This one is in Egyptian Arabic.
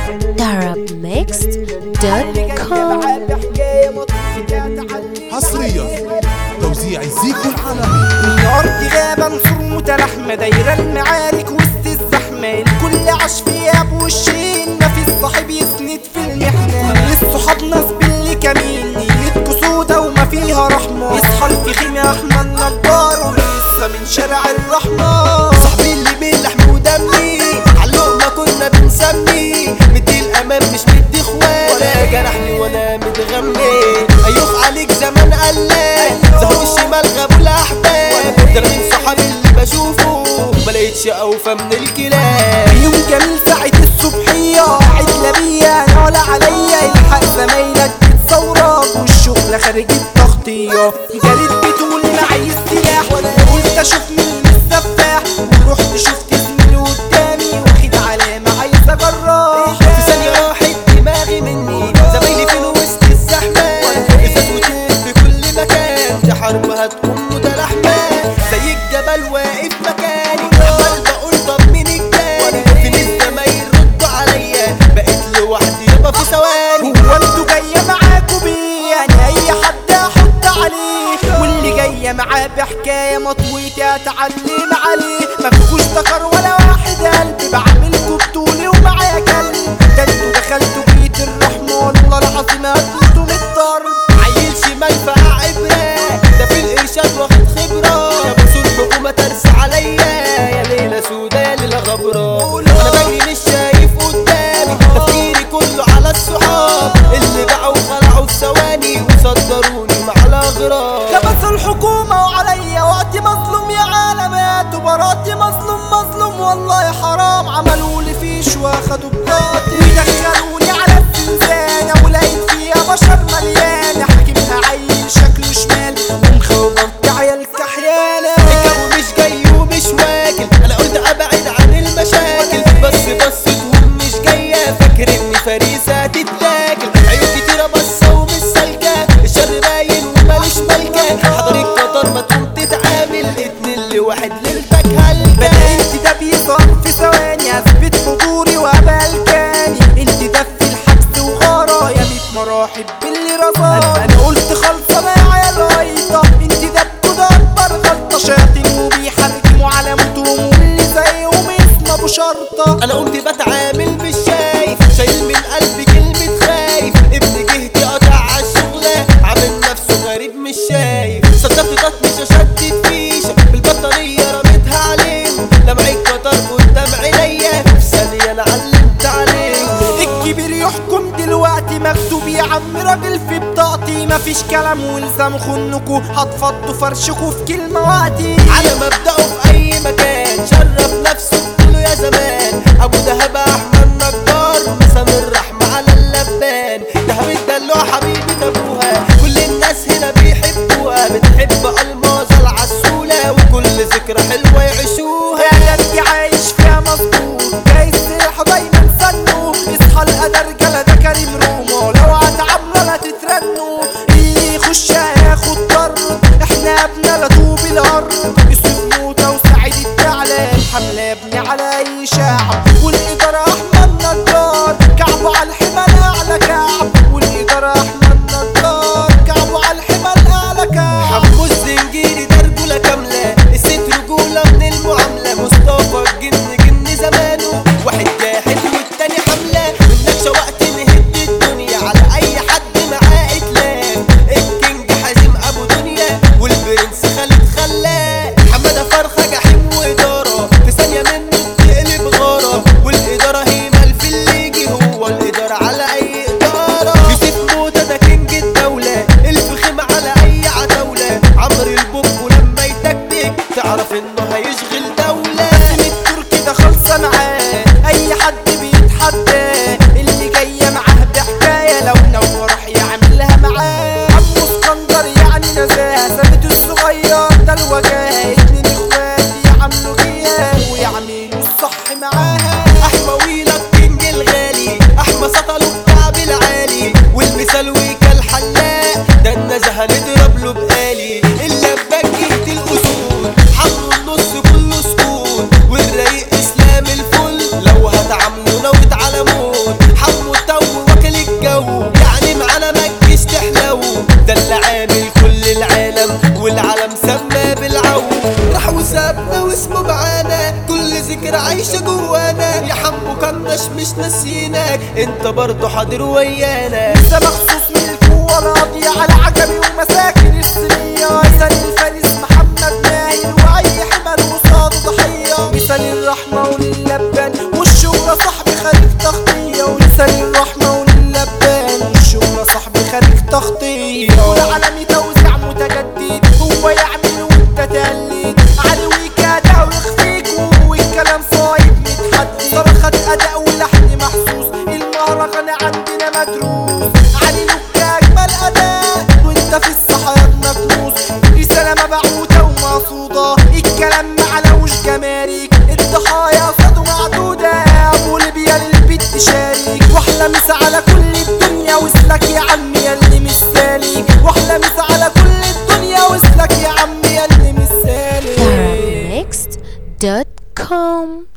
darabmixed.com حصريا توزيع زيكو العالمي من أرض غابة نصور متلاحمة دايرة المعارك وسط الزحمة الكل عاش فيها بوشين مفيش صاحب يسند في المحنة كل الصحاب ناس باللي كمين نيتكو سودا وما فيها رحمة يصحى الفخيم يا أحمد نجار ولسه من شارع الرحمة صاحبي اللي بين ودمي علقنا كنا بنسمي مدي الامام مش مدي اخوان ولا جرحني وانا متغمي ايوه عليك زمان قلان زهو الشمال غابوا الاحباب ده أنا من صحابي اللي بشوفه ما لقيتش اوفى من الكلاب يوم جميل ساعة الصبحية قاعد لا بيا انا ولا عليا الحق زمايلك بتصورك والشغل خارج التغطية جريت بتقول معي السلاح وانا قلت اشوف مين السفاح ورحت شفت زميلي قدامي واخد علامة عايز اجرح في ثانية راحت دماغي مني زمايلي فين وسط الزحمة ازاز وتيب في كل مكان دي حرب هتكون متلاحمة زي الجبل واقف مكاني عمال بقول طب مين الجاني فين الزمايل ردوا عليا بقيت لوحدي يابا في ثواني هو انتوا جاية معاكوا بيه يعني اي حد احط عليه واللي جاية معاه بحكاية مطويتي اتعلم عليه مفيكوش ذكر ولا واحد قلبي بعملكوا بطولي ومعايا كلب ده انتوا دخلتوا بيت الرحمة والله العظيم هتموتوا من الضرب عيل شمال فقع عبرة ده في الإرشاد واخد خبرة يا بصوا الحكومة ترسى عليا يا ليلة سودا يا ليلة غبرة أنا بجري مش شايف قدامي تفكيري كله على الصحاب اللي باعوا وخلعوا في ثواني وصدروني مع الأغراب لبس الحكومة وعليا وقتي مظلوم يا عالمات وبراتي مظلوم مظلوم والله حرام عملوا لي فيش واخدوا بطاقتي ودخلوني على الزنزانة ولقيت فيها بشر مليانة حاكمها عيل شكله شمال ومخوضت عيال كحيانة الجو مش جاي ومش واكل أنا قلت أبعد عن المشاكل بس بصت ومش جاية فاكر إني فريسة هتتاكل عيون كتيرة بصة ومش سالكة الشر باين وماليش ملكة حضر القطر ما تقوم تتعامل اتنين لواحد ليلتك هلكة بدا انت ده بيظهر في ثواني اثبت حضوري وابقى الكاني انت ده في الحبس وغارة يا ميت مراحب باللي رضا انا قلت خلصة بقى يا رايطة انت ده بكده اكبر غلطة شياطين وبيحركموا على موتهم واللي زيهم اسمه ابو شرطة انا قمت بتعامل مش شايف شايل من قلبي كلمة خايف ابن جهتي قطع عالشغلة عامل نفسه غريب مش شايف صدقت ضغط مش اشدد فيشة بالبطارية رميتها عليهم لمعي قطر قدام عينيا في ثانية انا علمت عليهم الكبير يحكم دلوقتي مكتوب يا عم راجل في بطاقتي مفيش كلام والزام خنكوا هتفضوا فرشكوا في كلمة وقتي على مبدأه في اي مكان شرف نفسه كله يا زمان ابو دهب احمد نجار مسام الرحمة على اللبان دهب الدلوع حبيبة ابوها كل الناس هنا بيحبوها بتحب الماظة العسولة وكل ذكرى حلوة يعيشوها يا جدي عايش فيها مظبوط جاي السلاح دايما سنه اصحى القدر جلا ده كريم روما لو هتعاملوا لا تترنوا اللي يخش هياخد طرد احنا ابنا لا طوب الارض يوسف موتى وسعيد الثعلب حمله ابني على اي شعب والاداره احمد واسمه معانا كل ذكرى عايشة جوانا يا حمو كنش مش ناسينك انت برضه حاضر ويانا لسه مخصوص من القوة راضية على عجمي ومساكن السنية مثل الفارس محمد نايل وأي حمل وصاد ضحية مثل الرحمة وللبان والشهرة صاحبي خارج تغطية ومثل الرحمة وللبان والشهرة صاحبي خارج تغطية والعالمي توزيع متجدد هو يعمل وانت تقلد علي ويكاده ويخفيك والكلام صايب متحدد صرخة أداء ولحن محسوس المهرجان عندنا مدروس علي لك أجمل أداء وانت في الصحراء مكنوس رسالة مبعوثة ومقصودة الكلام معلوش جمارك الضحايا صدوا معدودة أبو ليبيا للبيت تشارك واحلى مسا على كل الدنيا واسلك يا عمي يا اللي مش سالك واحلى مسا على كل الدنيا واسلك يا عمي يا اللي مش سالك Next.com